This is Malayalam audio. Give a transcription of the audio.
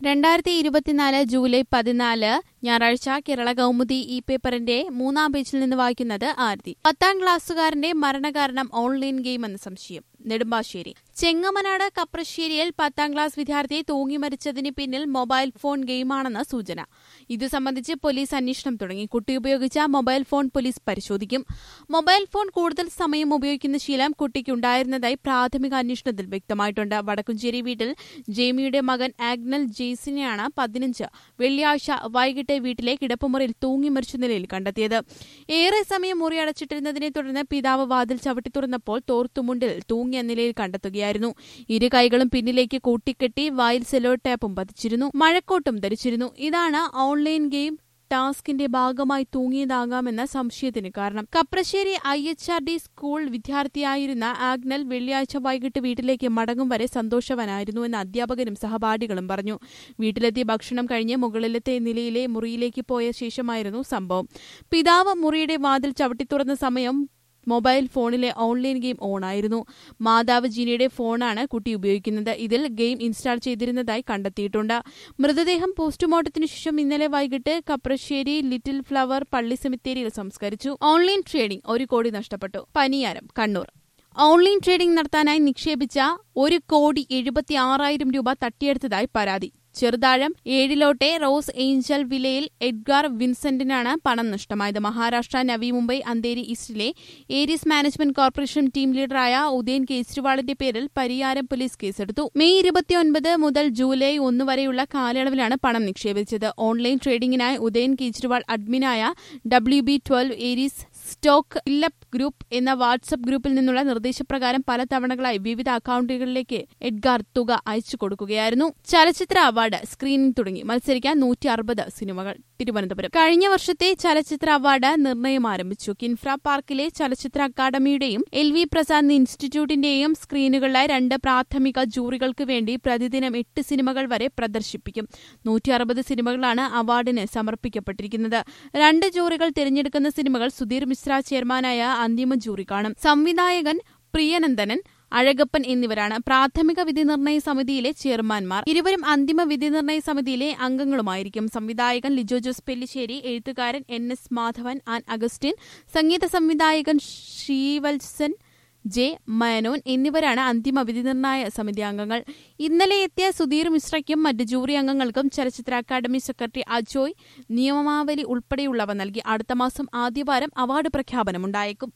രണ്ടായിരത്തി ഇരുപത്തിനാല് ജൂലൈ പതിനാല് ഞായറാഴ്ച കേരള കൗമുദി ഇ പേപ്പറിന്റെ മൂന്നാം പേജിൽ നിന്ന് വായിക്കുന്നത് ആരതി പത്താം ക്ലാസ്സുകാരന്റെ മരണകാരണം ഓൺലൈൻ ഗെയിം എന്ന സംശയം നെടുമ്പാശ്ശേരി ചെങ്ങമനാട് കപ്രശ്ശേരിയിൽ പത്താം ക്ലാസ് വിദ്യാർത്ഥിയെ തൂങ്ങി മരിച്ചതിന് പിന്നിൽ മൊബൈൽ ഫോൺ ഗെയിമാണെന്ന് സൂചന ഇത് സംബന്ധിച്ച് പോലീസ് അന്വേഷണം തുടങ്ങി കുട്ടി ഉപയോഗിച്ച മൊബൈൽ ഫോൺ പോലീസ് പരിശോധിക്കും മൊബൈൽ ഫോൺ കൂടുതൽ സമയം ഉപയോഗിക്കുന്ന ശീലം കുട്ടിക്കുണ്ടായിരുന്നതായി പ്രാഥമിക അന്വേഷണത്തിൽ വ്യക്തമായിട്ടുണ്ട് വടക്കുംചേരി വീട്ടിൽ ജെയ്മിയുടെ മകൻ ആഗ്നൽ ജെയ്സിനെയാണ് പതിനഞ്ച് വെള്ളിയാഴ്ച വൈകിട്ട് വീട്ടിലെ കിടപ്പുമുറിയിൽ തൂങ്ങി മരിച്ച നിലയിൽ കണ്ടെത്തിയത് ഏറെ സമയം മുറി അടച്ചിട്ടിരുന്നതിനെ തുടർന്ന് പിതാവ് വാതിൽ ചവിട്ടി തുറന്നപ്പോൾ തോർത്തുമുണ്ടിൽ തൂങ്ങിയ നിലയിൽ കണ്ടെത്തുകയായിരുന്നു ഇരു കൈകളും പിന്നിലേക്ക് കൂട്ടിക്കെട്ടി വായിൽ സെലോ ടാപ്പും പതിച്ചിരുന്നു മഴക്കോട്ടും ധരിച്ചിരുന്നു ഇതാണ് ഓൺലൈൻ ഗെയിം ടാസ്കിന്റെ ഭാഗമായി തൂങ്ങിയതാകാമെന്ന സംശയത്തിന് കാരണം Kaprassery I H R D school വിദ്യാർത്ഥിയായിരുന്ന ആഗ്നൽ വെള്ളിയാഴ്ച വൈകിട്ട് വീട്ടിലേക്ക് മടങ്ങും വരെ സന്തോഷവനായിരുന്നുവെന്ന് അധ്യാപകരും സഹപാഠികളും പറഞ്ഞു വീട്ടിലെത്തി ഭക്ഷണം കഴിഞ്ഞ് മുകളിലത്തെ നിലയിലെ മുറിയിലേക്ക് പോയ ശേഷമായിരുന്നു സംഭവം പിതാവ് മുറിയുടെ വാതിൽ ചവിട്ടിത്തുറന്ന സമയം മൊബൈൽ ഫോണിലെ ഓൺലൈൻ ഗെയിം ഓണായിരുന്നു മാതാവ് ജീനയുടെ ഫോണാണ് കുട്ടി ഉപയോഗിക്കുന്നത് ഇതിൽ ഗെയിം ഇൻസ്റ്റാൾ ചെയ്തിരുന്നതായി കണ്ടെത്തിയിട്ടുണ്ട് മൃതദേഹം പോസ്റ്റ്മോർട്ടത്തിനു ശേഷം ഇന്നലെ വൈകിട്ട് കപ്രശ്ശേരി ലിറ്റിൽ ഫ്ലവർ പള്ളി സെമിത്തേരിയിൽ സംസ്കരിച്ചു ഓൺലൈൻ ട്രേഡിംഗ് ഒരു കോടി നഷ്ടപ്പെട്ടു പനിയാരം കണ്ണൂർ ഓൺലൈൻ ട്രേഡിംഗ് നടത്താനായി നിക്ഷേപിച്ച ഒരു കോടി എഴുപത്തി ആറായിരം രൂപ തട്ടിയെടുത്തതായി പരാതി ചെറുതാഴം ഏഴിലോട്ടെ റോസ് ഏഞ്ചൽ വിലയിൽ എഡ്ഗാർ വിൻസെന്റിനാണ് പണം നഷ്ടമായത് മഹാരാഷ്ട്ര നവി മുംബൈ അന്തേരി ഈസ്റ്റിലെ ഏരീസ് മാനേജ്മെന്റ് കോർപ്പറേഷൻ ടീം ലീഡറായ ഉദയൻ കേജ്രിവാളിന്റെ പേരിൽ പരിയാരം പോലീസ് കേസെടുത്തു മെയ് ഇരുപത്തിയൊൻപത് മുതൽ ജൂലൈ ഒന്ന് വരെയുള്ള കാലയളവിലാണ് പണം നിക്ഷേപിച്ചത് ഓൺലൈൻ ട്രേഡിംഗിനായി ഉദയൻ കേജ്രിവാൾ അഡ്മിനായ W B twelve Aries stock ഇല്ലപ്പ് ഗ്രൂപ്പ് എന്ന വാട്സ്ആപ്പ് ഗ്രൂപ്പിൽ നിന്നുള്ള നിർദ്ദേശപ്രകാരം പല തവണകളായി വിവിധ അക്കൌണ്ടുകളിലേക്ക് എഡ്ഗാർ തുക അയച്ചു കൊടുക്കുകയായിരുന്നു ചലച്ചിത്ര അവാർഡ് സ്ക്രീനിംഗ് തുടങ്ങി മത്സരിക്കാൻ നൂറ്റി അറുപത് സിനിമകൾ തിരുവനന്തപുരം കഴിഞ്ഞ വർഷത്തെ ചലച്ചിത്ര അവാർഡ് നിർണയം ആരംഭിച്ചു കിൻഫ്ര പാർക്കിലെ ചലച്ചിത്ര അക്കാദമിയുടെയും എൽ വി പ്രസാദ് ഇൻസ്റ്റിറ്റ്യൂട്ടിന്റെയും സ്ക്രീനുകളിലായി രണ്ട് പ്രാഥമിക ജൂറികൾക്ക് വേണ്ടി പ്രതിദിനം എട്ട് സിനിമകൾ വരെ പ്രദർശിപ്പിക്കും നൂറ്റി അറുപത് സിനിമകളാണ് അവാർഡിന് സമർപ്പിക്കപ്പെട്ടിരിക്കുന്നത് രണ്ട് ജൂറികൾ തിരഞ്ഞെടുക്കുന്ന സിനിമകൾ സുധീർ മിശ്ര ചെയർമാനായ അന്തിമ ജൂറി കാണും സംവിധായകൻ പ്രിയനന്ദനൻ അഴകപ്പൻ എന്നിവരാണ് പ്രാഥമിക വിധി നിർണയ സമിതിയിലെ ചെയർമാൻമാർ ഇരുവരും അന്തിമ വിധി നിർണയ സമിതിയിലെ അംഗങ്ങളുമായിരിക്കും സംവിധായകൻ ലിജോ ജോസ് പെല്ലിശ്ശേരി എഴുത്തുകാരൻ N S Madhavan Ann Augustine സംഗീത സംവിധായകൻ ശ്രീവത്സൻ ജെ മേനോൻ എന്നിവരാണ് അന്തിമ വിധിനിർണയ സമിതി അംഗങ്ങൾ ഇന്നലെ എത്തിയ സുധീർ മിശ്രയ്ക്കും മറ്റ് ജൂറി അംഗങ്ങൾക്കും ചലച്ചിത്ര അക്കാദമി സെക്രട്ടറി അജോയ് നിയമാവലി ഉൾപ്പെടെയുള്ളവ നൽകി അടുത്ത മാസം ആദ്യവാരം അവാർഡ് പ്രഖ്യാപനമുണ്ടായേക്കും